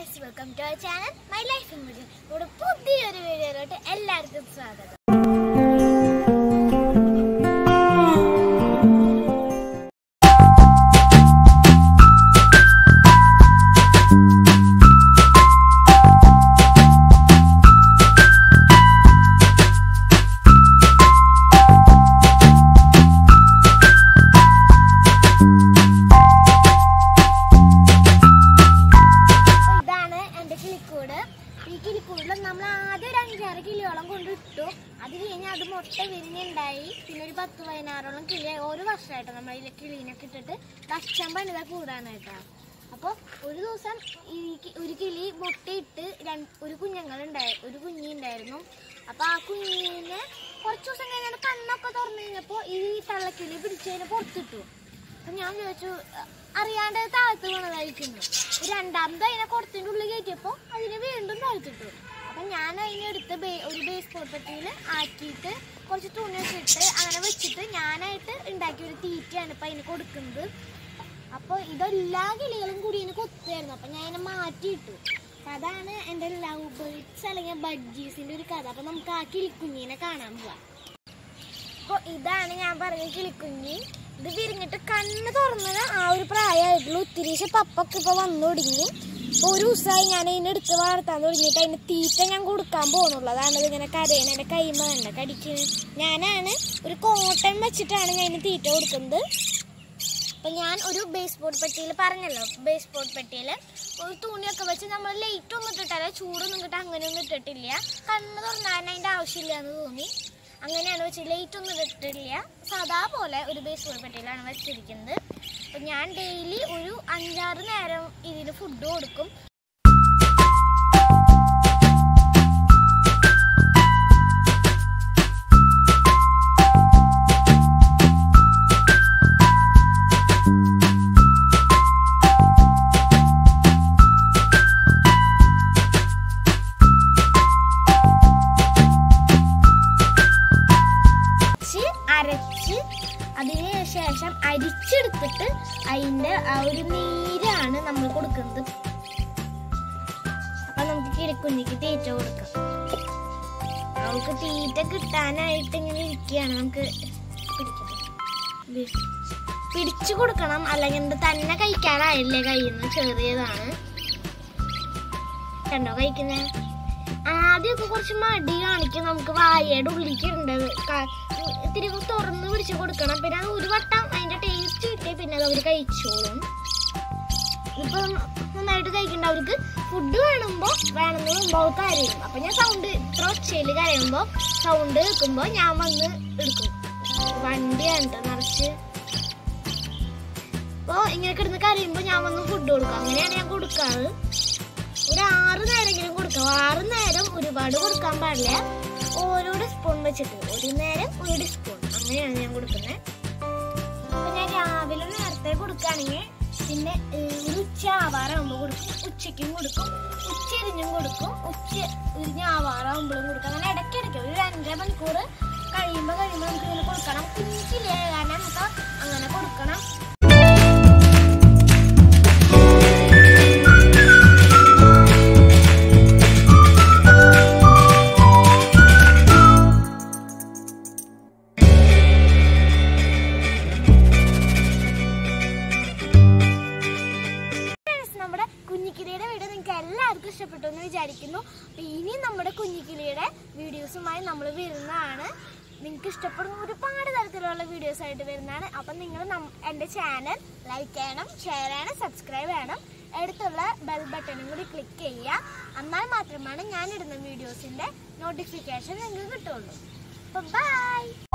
Guys welcome to our channel my life in video ഇവിടെ പുതിയൊരു വീഡിയോയിലോട്ട് എല്ലാവർക്കും സ്വാഗതം അപ്പൊ ഇതാണ് എന്റെ കിളിക്കൂട് ഈ കിളിക്കൂടിൽ നമ്മൾ ആദ്യം ഒരു അഞ്ചാറ് കിളിയോളം കൊണ്ടിട്ടു അത് കഴിഞ്ഞ് അത് മുട്ട വിരിഞ്ഞുണ്ടായി പിന്നെ ഒരു പത്ത് പതിനാറോളം കിളി ഓരോ വർഷമായിട്ട് നമ്മൾ ഈ കിളീനൊക്കെ ഇട്ടിട്ട് ലക്ഷം പണിത കൂടാണ് കേട്ടോ അപ്പോൾ ഒരു ദിവസം ഈ കി- ഒരു കിളി മുട്ടയിട്ട് രണ്ട് ഒരു കുഞ്ഞുങ്ങളുണ്ടായി ഒരു കുഞ്ഞി ഉണ്ടായിരുന്നു അപ്പോൾ ആ കുഞ്ഞിനെ കുറച്ച് ദിവസം കഴിഞ്ഞിട്ട് കണ്ണൊക്കെ തുറന്നു കഴിഞ്ഞപ്പോൾ ഈ തള്ളക്കിളി പിടിച്ചതിനെ പുറത്തിട്ടു അപ്പൊ ഞാൻ ചോദിച്ചു അറിയാണ്ട് താഴത്ത് വീണതായിരിക്കുന്നു രണ്ടാമത് അതിനെ കുറച്ചിൻ്റെ ഉള്ളിൽ കയറ്റിയപ്പോൾ അതിനെ വീണ്ടും താഴ്ത്തിട്ടു അപ്പൊ ഞാൻ അതിനെ എടുത്ത് ബേ- ഒരു ബേസ് പെട്ടിയിൽ ആക്കിയിട്ട് കുറച്ച് തുണിയൊക്കെ ഇട്ട് അങ്ങനെ വെച്ചിട്ട് ഞാനായിട്ട് ഉണ്ടാക്കിയ ഒരു തീറ്റയാണ് ഇപ്പൊ അതിന് കൊടുക്കുന്നത് അപ്പോൾ ഇതെല്ലാ കിളികളും കൂടി ഇതിന് കൊത്തുമായിരുന്നു അപ്പൊ ഞാൻ അതിനെ മാറ്റിയിട്ടു അപ്പൊ അതാണ് എൻ്റെ ലവ് ബേർഡ്സ് അല്ലെങ്കിൽ ബഡ്ജീസിന്റെ ഒരു കഥ അപ്പൊ നമുക്ക് ആ കിളിക്കുഞ്ഞിനെ കാണാൻ പോവാം അപ്പോൾ ഇതാണ് ഞാൻ പറഞ്ഞ കിളിക്കുഞ്ഞി ഇത് വിരിഞ്ഞിട്ട് കണ്ണ് തുറന്നത് ആ ഒരു പ്രായമായിട്ടുള്ളൂ ഒത്തിരി പപ്പൊക്കെ ഇപ്പൊ വന്നു തുടങ്ങി ഇപ്പൊ ഒരു ദിവസമായി ഞാൻ അതിനെ എടുത്ത് വളർത്താൻ തുടങ്ങിയിട്ട് അതിന് തീറ്റ ഞാൻ കൊടുക്കാൻ പോകുന്നുള്ളൂ അതാണ് ഇതിങ്ങനെ കരയണ എൻ്റെ കൈമ കണ്ട കടിക്കുന്നത് ഞാനാണ് ഒരു കോട്ടൺ വെച്ചിട്ടാണ് ഞാൻ ഇതിന് തീറ്റ കൊടുക്കുന്നത് അപ്പൊ ഞാൻ ഒരു ബേസ് ബോർഡ് പെട്ടിയിൽ പറഞ്ഞല്ലോ ബേസ് ബോർഡ് പെട്ടിയിൽ ഒരു തുണിയൊക്കെ വെച്ച് നമ്മൾ ലൈറ്റ് ഒന്നും ഇട്ടിട്ടല്ല ചൂടൊന്നും കിട്ടാൻ അങ്ങനെയൊന്നും ഇട്ടിട്ടില്ല കണ്ണ് തുറന്നാൽ അതിന്റെ ആവശ്യമില്ല എന്ന് തോന്നി അങ്ങനെയാണ് വെച്ച് ലൈറ്റ് ഒന്നും ഇട്ടിട്ടില്ല സാധാ പോലെ ഒരു ബേസ് ബോർഡ് പെട്ടിയിലാണ് വെച്ചിരിക്കുന്നത് അപ്പൊ ഞാൻ ഡെയിലി ഒരു അഞ്ചാറ് നേരം ഇതിൽ ഫുഡ് കൊടുക്കും അരച്ച് അരച്ച് അതിന് ശേഷം അരിച്ചെടുത്തിട്ട് അതിന്റെ ആ ഒരു നീരാണ് നമ്മൾ കൊടുക്കുന്നത് അപ്പൊ നമുക്ക് കിളിക്കുഞ്ഞിക്ക് തീറ്റ കൊടുക്കാം അവൾക്ക് തീറ്റ കിട്ടാനായിട്ട് ഇങ്ങനെ ഇരിക്കുകയാണ് നമുക്ക് പിടിക്കാം. ദേ. പിടിച്ചു കൊടുക്കണം അല്ലെങ്കിൽ ഇത് തന്നെ കഴിക്കാനായില്ലേ കയ്യിൽ നിന്ന് ചെറിയതാണ് കണ്ടോ കഴിക്കുന്നേ ആദ്യമൊക്കെ കുറച്ച് മടി കാണിക്കും നമുക്ക് വായയുടെ ഉള്ളിലേക്ക് ഉണ്ട് ഇത്തിരി തുറന്ന് പിടിച്ച് കൊടുക്കണം പിന്നെ അത് ഒരു വട്ടം അതിന്റെ ടേസ്റ്റ് കിട്ടി പിന്നെ അത് അവർ കഴിച്ചോളും ഇപ്പൊ നന്നായിട്ട് കഴിക്കണ്ട അവർക്ക് ഫുഡ് വേണമ്പോ വേണമെന്ന് മുമ്പ് അവർക്ക് കരയും അപ്പൊ ഞാൻ സൗണ്ട് ഇത്ര ഒച്ചയിൽ കരയുമ്പോ സൗണ്ട് കേൾക്കുമ്പോ ഞാൻ വന്ന് എടുക്കും വണ്ടിയാണ് ട്ടോ നിറച്ച് അപ്പൊ ഇങ്ങനെ കിടന്ന് കരയുമ്പോ ഞാൻ വന്ന് ഫുഡ് കൊടുക്കും അങ്ങനെയാണ് ഞാൻ കൊടുക്കാറ് ഒരു ആറ് നേരെങ്കിലും കൊടുക്കാം ആറ് നേരം ഒരുപാട് കൊടുക്കാൻ പാടില്ല ഓരോ സ്പൂൺ വെച്ചിട്ട് ഒരു നേരം ഒരു സ്പൂൺ അങ്ങനെയാണ് ഞാൻ കൊടുക്കുന്നത് അപ്പൊ ഞാൻ രാവിലെ നേരത്തെ കൊടുക്കുകയാണെങ്കിൽ പിന്നെ ഏഹ്, ഒരു ഉച്ച ആവാറാകുമ്പോൾ കൊടുക്കും ഉച്ചയ്ക്കും കൊടുക്കും ഉച്ച ഇരിഞ്ഞും കൊടുക്കും ഉച്ച ഇരിഞ്ഞ് ആവാറാകുമ്പോഴും കൊടുക്കും അങ്ങനെ ഇടയ്ക്കിടയ്ക്ക് ഒരു രണ്ടര മണിക്കൂർ കഴിയുമ്പോൾ കഴിയുമ്പോൾ നമുക്ക് ഇങ്ങനെ കൊടുക്കണം കുഞ്ഞില്ലേ കാരണം നമുക്ക് അങ്ങനെ കൊടുക്കണം Friends, നമ്മുടെ കുഞ്ഞിക്കിളിയുടെ വീഡിയോ നിങ്ങൾക്ക് എല്ലാവർക്കും ഇഷ്ടപ്പെട്ടു എന്ന് വിചാരിക്കുന്നു അപ്പൊ ഇനി നമ്മുടെ കുഞ്ഞിക്കിളിയുടെ വീഡിയോസുമായി നമ്മൾ വരുന്നതാണ് നിങ്ങൾക്ക് ഇഷ്ടപ്പെടുന്ന ഒരുപാട് തരത്തിലുള്ള വീഡിയോസ് ആയിട്ട് വരുന്നതാണ് അപ്പം നിങ്ങൾ എൻ്റെ ചാനൽ ലൈക്ക് ചെയ്യണം ഷെയർ ചെയ്യണം സബ്സ്ക്രൈബ് ചെയ്യണം അടുത്തുള്ള ബെൽ ബട്ടണും കൂടി ക്ലിക്ക് ചെയ്യുക എന്നാൽ മാത്രമാണ് ഞാൻ ഇടുന്ന വീഡിയോസിൻ്റെ നോട്ടിഫിക്കേഷൻ നിങ്ങൾക്ക് കിട്ടുള്ളൂ അപ്പം ബൈ